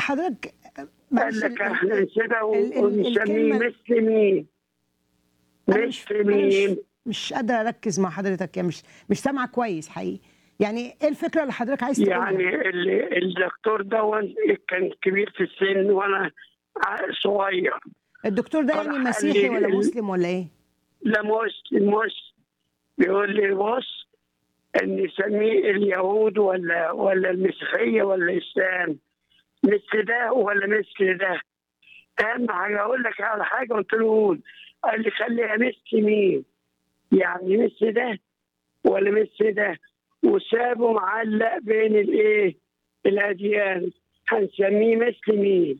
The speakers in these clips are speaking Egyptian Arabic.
حضرتك قال معلش لك ال- احنا ال- نسيبها ال- ال- ونسميه الكلمة- مسلمين أنا مش أنا مش مسلمين مش قادرة أركز مع حضرتك يعني مش مش سامعة كويس حقيقي يعني إيه الفكرة اللي حضرتك عايز تقولها؟ يعني ال- الدكتور ده كان كبير في السن وانا ع- صغير الدكتور ده يعني قال لي مسيحي ولا ال- مسلم ولا إيه؟ لا مسلم مسلم بيقول لي بص ان نسميه اليهود ولا ولا المسيحيه ولا الاسلام مثل ده ولا مثل ده اهم حاجه اقول لك على حاجه قلت له قول قال لي خليها مثل مين يعني مثل ده ولا مثل ده وسابه معلق بين الايه الاديان هنسميه مثل مين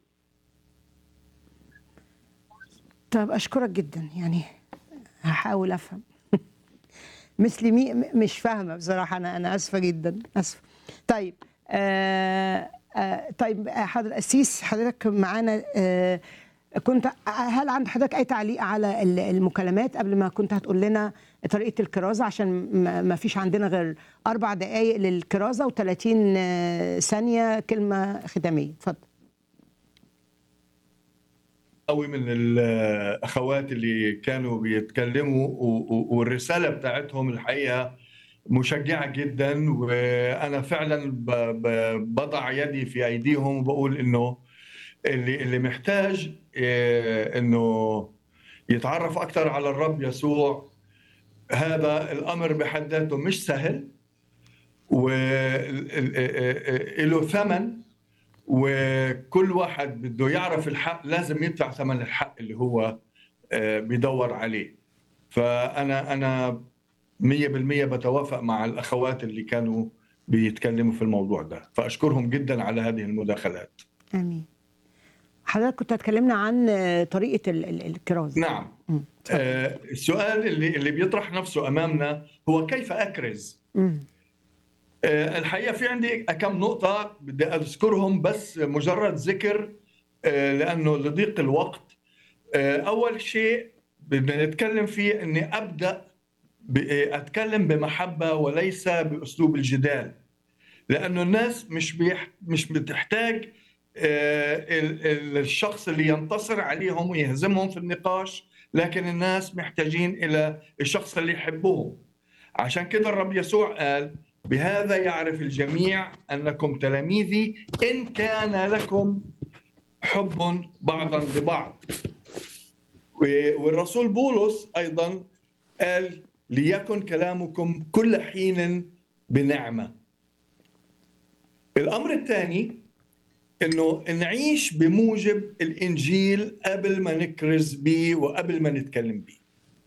طب أشكرك جدا يعني هحاول أفهم مثل مي م- مش فاهمة بصراحة أنا أنا آسفة جدا آسفة طيب آه آه طيب آه، حضر قسيس حضرتك معانا آه كنت هل عند حضرتك أي تعليق على ال- المكالمات قبل ما كنت هتقول لنا طريقة الكرازة عشان ما- ما فيش عندنا غير أربع دقايق للكرازة و30 ثانية كلمة ختامية اتفضل قوي من الاخوات اللي كانوا بيتكلموا و- و- والرساله بتاعتهم الحقيقه مشجعه جدا وانا فعلا ب- ب- بضع يدي في ايديهم وبقول انه اللي اللي محتاج آه، انه يتعرف اكثر على الرب يسوع هذا الامر بحد ذاته مش سهل وله ثمن وكل واحد بده يعرف الحق لازم يدفع ثمن الحق اللي هو آه، بيدور عليه فانا انا 100% بتوافق مع الاخوات اللي كانوا بيتكلموا في الموضوع ده فاشكرهم جدا على هذه المداخلات آمين حضرتك كنت هتكلمنا عن آه، طريقة ال- ال- الكرازة نعم مم. اتفضل. آه، السؤال اللي اللي بيطرح نفسه امامنا هو كيف اكرز مم. آه، الحقيقه في عندي كم نقطه بدي اذكرهم بس مجرد ذكر آه، لانه لضيق الوقت آه، اول شيء بدنا نتكلم فيه اني ابدا ب- آه، اتكلم بمحبه وليس باسلوب الجدال لانه الناس مش بيح مش بتحتاج آه، ال- ال- الشخص اللي ينتصر عليهم ويهزمهم في النقاش لكن الناس محتاجين الى الشخص اللي يحبهم عشان كده الرب يسوع قال بهذا يعرف الجميع انكم تلاميذي ان كان لكم حب بعضا ببعض و- والرسول بولس ايضا قال ليكن كلامكم كل حين بنعمه الامر الثاني انه نعيش بموجب الانجيل قبل ما نكرز به وقبل ما نتكلم به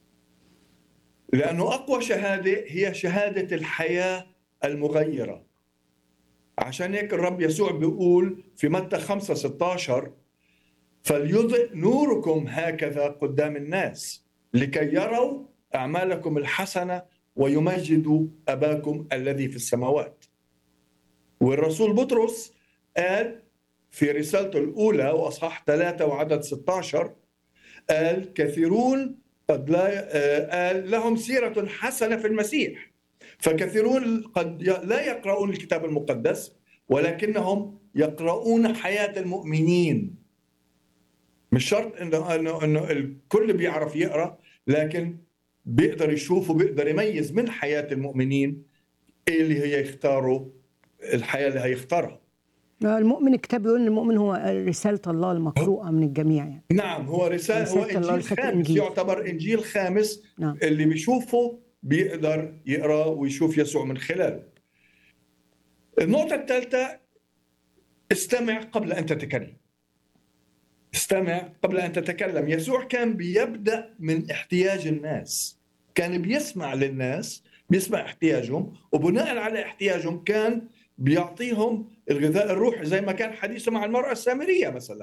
لانه اقوى شهاده هي شهاده الحياه المغيره عشان هيك الرب يسوع بيقول في متى 5 16 فليضئ نوركم هكذا قدام الناس لكي يروا اعمالكم الحسنه ويمجدوا اباكم الذي في السماوات والرسول بطرس قال في رسالته الاولى واصحاح 3 وعدد 16 قال كثيرون قد لا آه، قال لهم سيره حسنه في المسيح فكثيرون قد ي- لا يقرؤون الكتاب المقدس ولكنهم يقرؤون حياه المؤمنين مش شرط انه انه انه الكل بيعرف يقرا لكن بيقدر يشوف وبيقدر يميز من حياه المؤمنين ايه اللي هي يختاروا الحياه اللي هيختارها المؤمن الكتاب بيقول ان المؤمن هو رسالة الله المقروءة من الجميع يعني نعم هو رسالة هو رسالة الله، إنجيل رسالة خامس الإنجيل. يعتبر إنجيل خامس نعم اللي بيشوفه بيقدر يقرأ ويشوف يسوع من خلاله النقطة الثالثة استمع قبل أن تتكلم استمع قبل أن تتكلم يسوع كان بيبدأ من احتياج الناس كان بيسمع للناس بيسمع احتياجهم وبناء على احتياجهم كان بيعطيهم الغذاء الروحي زي ما كان حديثه مع المرأة السامرية مثلا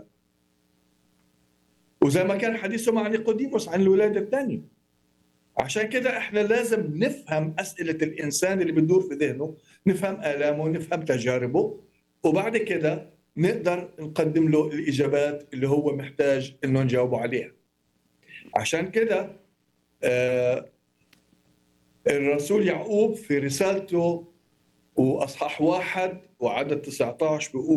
وزي ما كان حديثه مع نيقوديموس عن الولادة الثانية عشان كده احنا لازم نفهم أسئلة الإنسان اللي بتدور في ذهنه نفهم آلامه نفهم تجاربه وبعد كده نقدر نقدم له الإجابات اللي هو محتاج إنه نجاوبه عليها عشان كده آه الرسول يعقوب في رسالته وأصحاح واحد وعدد 19 بيقول